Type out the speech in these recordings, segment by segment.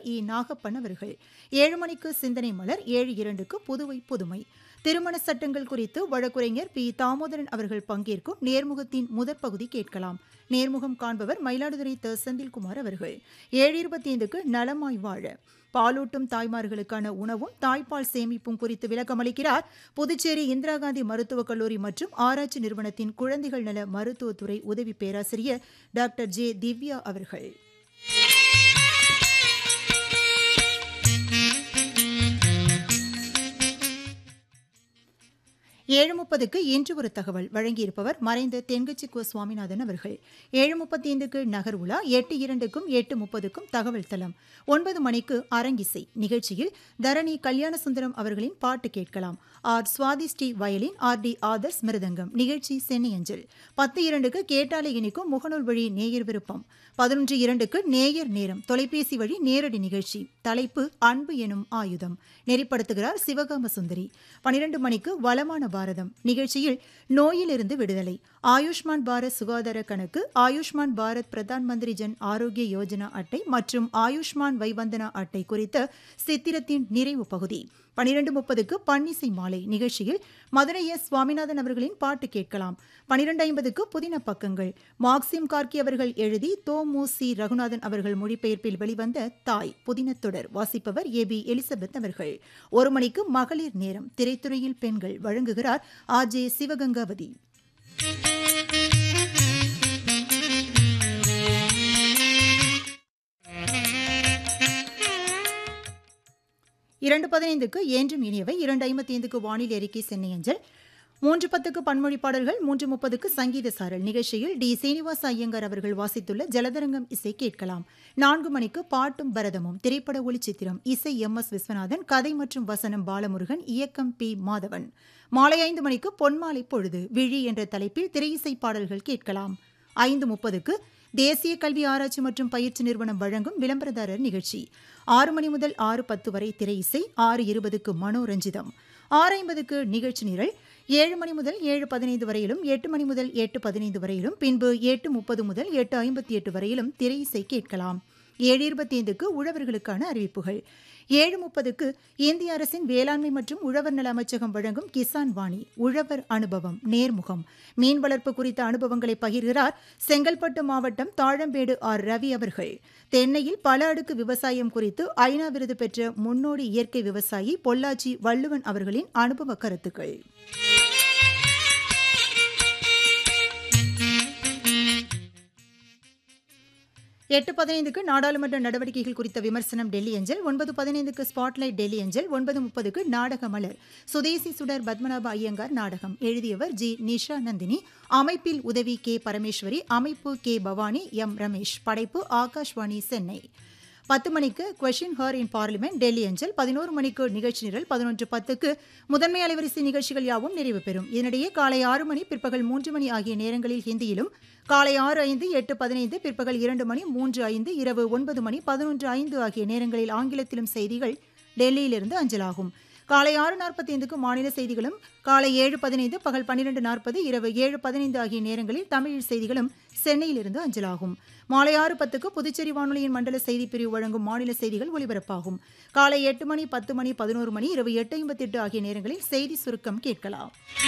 இ நாகப்பன் அவர்கள் ஏழு மணிக்கு சிந்தனை மலர் ஏழு இரண்டுக்கு புதுவை புதுமை திருமண சட்டங்கள் குறித்து வழக்குரைஞர் பி தாமோதரன் அவர்கள் பங்கேற்கும் நேர்முகத்தின் முதற் பகுதி கேட்கலாம் நேர்முகம் காண்பவர் மயிலாடுதுறை த செந்தில்குமார் அவர்கள் ஏழு இருபத்தி ஐந்துக்கு நலமாய் வாழ பாலூட்டும் தாய்மார்களுக்கான உணவும் தாய்ப்பால் சேமிப்பும் குறித்து விளக்கமளிக்கிறார் புதுச்சேரி இந்திரா காந்தி மருத்துவக் கல்லூரி மற்றும் ஆராய்ச்சி நிறுவனத்தின் குழந்தைகள் நல மருத்துவத்துறை உதவி பேராசிரியர் டாக்டர் ஜே திவ்யா அவர்கள் ஏழு முப்பதுக்கு இன்று ஒரு தகவல் வழங்கியிருப்பவர் மறைந்த தென்கட்சி கோ சுவாமிநாதன் அவர்கள் ஏழு முப்பத்தி ஐந்துக்கு நகர் உலா எட்டு இரண்டுக்கும் எட்டு முப்பதுக்கும் தகவல் தளம் ஒன்பது மணிக்கு அரங்கிசை நிகழ்ச்சியில் தரணி கல்யாணசுந்தரம் அவர்களின் பாட்டு கேட்கலாம் R Swathi Sri violin R T Adarsh mridangam நிகழ்ச்சி சென்னை அஞ்சல் பத்து இரண்டுக்கு கேட்டாலே இனிக்கும் முகநூல் வழி நேயர் விருப்பம் பதினொன்று இரண்டுக்கு நேயர் நேரம் தொலைபேசி வழி நேரடி நிகழ்ச்சி தலைப்பு அன்பு எனும் ஆயுதம் நெறிப்படுத்துகிறார் சிவகாம சுந்தரி பனிரெண்டு மணிக்கு வளமான பாரதம் நிகழ்ச்சியில் நோயிலிருந்து விடுதலை ஆயுஷ்மான் பாரத் சுகாதார கணக்கு ஆயுஷ்மான் பாரத் பிரதான் மந்திரி ஜன் ஆரோக்கிய யோஜனா அட்டை மற்றும் ஆயுஷ்மான் வைவந்தனா அட்டை குறித்த சித்திரத்தின் நிறைவு பகுதி பனிரெண்டு முப்பதுக்கு பன்னிசை மாலை நிகழ்ச்சியில் மதுரை எஸ் சுவாமிநாதன் அவர்களின் பாட்டு கேட்கலாம் பனிரெண்டு ஐம்பதுக்கு புதின பக்கங்கள் மார்க்சிம் கார்கி அவர்கள் எழுதி தோ மு சி ரகுநாதன் அவர்கள் மொழிபெயர்ப்பில் வெளிவந்த தாய் புதினத்தொடர் வாசிப்பவர் ஏ பி எலிசபெத் அவர்கள் ஒரு மணிக்கு மகளிர் நேரம் திரைத்துறையில் பெண்கள் வழங்குகிறார் ஆர் ஜே சிவகங்காவதி இரண்டு பதினைந்துக்கு என்றும் இனியவை இரண்டு ஐம்பத்தி ஐந்துக்கு வானிலை அறிக்கை சென்னை அஞ்சல் மூன்று பத்துக்கு பன்மொழி பாடல்கள் மூன்று முப்பதுக்கு சங்கீத சாரல் நிகழ்ச்சியில் டி சீனிவாச ஐயங்கார் அவர்கள் வாசித்துள்ள ஜலதரங்கம் இசை கேட்கலாம் நான்கு மணிக்கு பாட்டும் பரதமும் திரைப்பட ஒளிச்சித்திரம் இசை எம் எஸ் விஸ்வநாதன் கதை மற்றும் வசனம் பாலமுருகன் இயக்கம் பி மாதவன் மாலை ஐந்து மணிக்கு பொன்மாலை பொழுது விழி என்ற தலைப்பில் திரையிசை பாடல்கள் கேட்கலாம் ஐந்து முப்பதுக்கு தேசிய கல்வி ஆராய்ச்சி மற்றும் பயிற்சி நிறுவனம் வழங்கும் விளம்பரதாரர் நிகழ்ச்சி ஆறு மணி முதல் ஆறு பத்து வரை திரை இசை ஆறு இருபதுக்கு மனோரஞ்சிதம் ஆறு ஐம்பதுக்கு நிகழ்ச்சி நிரல் ஏழு மணி முதல் ஏழு பதினைந்து வரையிலும் எட்டு மணி முதல் எட்டு பதினைந்து வரையிலும் பின்பு எட்டு முப்பது முதல் எட்டு ஐம்பத்தி எட்டு வரையிலும் திரை இசை கேட்கலாம் ஏழு இருபத்தி ஐந்துக்கு உழவர்களுக்கான அறிவிப்புகள் ஏழு முப்பதுக்கு இந்திய அரசின் வேளாண்மை மற்றும் உழவர் நல அமைச்சகம் வழங்கும் கிசான் வாணி உழவர் அனுபவம் நேர்முகம் மீன் வளர்ப்பு குறித்த அனுபவங்களை பகிர்கிறார் செங்கல்பட்டு மாவட்டம் தாழம்பேடு ஆர் ரவி அவர்கள் தென்னையில் பல அடுக்கு விவசாயம் குறித்து ஐநா விருது பெற்ற முன்னோடி இயற்கை விவசாயி பொள்ளாச்சி வள்ளுவன் அவர்களின் அனுபவ கருத்துக்கள் எட்டு பதினைந்துக்கு நாடாளுமன்ற நடவடிக்கைகள் குறித்த விமர்சனம் டெல்லி அஞ்சல் ஒன்பது பதினைந்துக்கு ஸ்பாட்லைட் டெல்லி அஞ்சல் ஒன்பது முப்பதுக்கு நாடக மலர் சுதேசி சுடர் பத்மநாப ஐயங்கார் நாடகம் எழுதியவர் ஜி நிஷா நந்தினி அமைப்பில் உதவி கே பரமேஸ்வரி அமைப்பு கே பவானி எம் ரமேஷ் படைப்பு ஆகாஷ்வாணி சென்னை பத்து மணிக்கு question hour in parliament Delhi அஞ்சல் பதினோரு மணிக்கு நிகழ்ச்சி நிரல் பதினொன்று பத்துக்கு முதன்மை அலைவரிசை நிகழ்ச்சிகள் யாவும் நிறைவு பெறும் இதனிடையே காலை ஆறு மணி பிற்பகல் மூன்று மணி ஆகிய நேரங்களில் ஹிந்தியிலும் காலை ஆறு ஐந்து எட்டு பதினைந்து பிற்பகல் இரண்டு மணி மூன்று ஐந்து இரவு ஒன்பது மணி பதினொன்று ஐந்து ஆகிய நேரங்களில் ஆங்கிலத்திலும் செய்திகள் டெல்லியிலிருந்து அஞ்சலாகும் காலை ஆறு நாற்பத்தி ஐந்துக்கு மாநில செய்திகளும் காலை ஏழு பதினைந்து பகல் பன்னிரண்டு நாற்பது இரவு ஏழு பதினைந்து ஆகிய நேரங்களில் தமிழ் செய்திகளும் சென்னையிலிருந்து அஞ்சலாகும் மாலை ஆறு பத்துக்கு புதுச்சேரி வானொலியின் மண்டல செய்தி பிரிவு வழங்கும் மாநில செய்திகள் ஒலிபரப்பாகும் காலை எட்டு மணி பத்து மணி பதினோரு மணி இரவு எட்டு ஐம்பத்தி எட்டு ஆகிய நேரங்களில் செய்தி சுருக்கம் கேட்கலாம்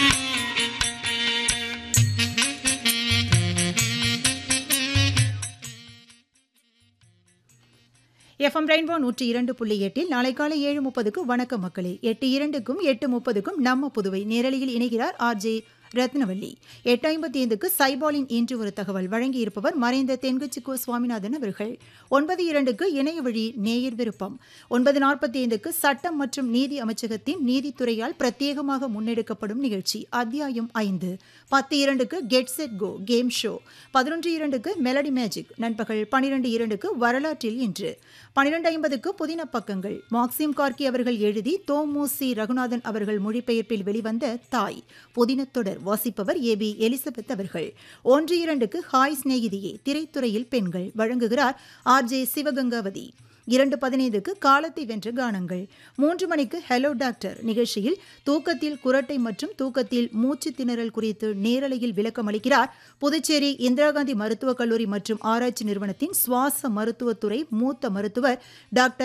எஃப்எம் ரெயின்போ நூற்றி இரண்டு புள்ளி எட்டில் நாளை காலை ஏழு முப்பதுக்கு வணக்கம் மக்களே எட்டு இரண்டுக்கும் எட்டு முப்பதுக்கும் நம்ம புதுவை நேரலையில் இணைகிறார் ஆர் ஜே ரத்னவல்லி எட்டு ஐம்பத்தி ஐந்துக்கு சைபாலின் இன்று ஒரு தகவல் வழங்கியிருப்பவர் மறைந்த தென்கட்சி கோ சுவாமிநாதன் அவர்கள் ஒன்பது இரண்டுக்கு இணைய வழி நேயர் விருப்பம் ஒன்பது நாற்பத்தி ஐந்துக்கு சட்டம் மற்றும் நீதி அமைச்சகத்தின் நீதித்துறையால் பிரத்யேகமாக முன்னெடுக்கப்படும் நிகழ்ச்சி அத்தியாயம் ஐந்து பத்து இரண்டுக்கு get set go game show பதினொன்று இரண்டுக்கு மெலடி மேஜிக் நண்பகல் பனிரெண்டு இரண்டுக்கு வரலாற்றில் இன்று பனிரெண்டு ஐம்பதுக்கு புதின பக்கங்கள் மார்க்சிம் கார்கி அவர்கள் எழுதி தோமு சி ரகுநாதன் அவர்கள் மொழிபெயர்ப்பில் வெளிவந்த தாய் புதினத்தொடர் வாசிப்பவர் ஏ பி எலிசபெத் அவர்கள் ஒன்று இரண்டுக்கு ஹாய் சிநேகிதியே திரைத்துறையில் பெண்கள் வழங்குகிறார் ஆர் ஜே சிவகங்காவதி இரண்டு பதினைந்துக்கு காலத்தை வென்ற கானங்கள் மூன்று மணிக்கு ஹலோ டாக்டர் நிகழ்ச்சியில் தூக்கத்தில் குரட்டை மற்றும் தூக்கத்தில் மூச்சு திணறல் குறித்து நேரலையில் விளக்கம் அளிக்கிறார் புதுச்சேரி இந்திரா காந்தி மருத்துவக் கல்லூரி மற்றும் ஆராய்ச்சி நிறுவனத்தின் சுவாச மருத்துவத்துறை மூத்த மருத்துவர் டாக்டர்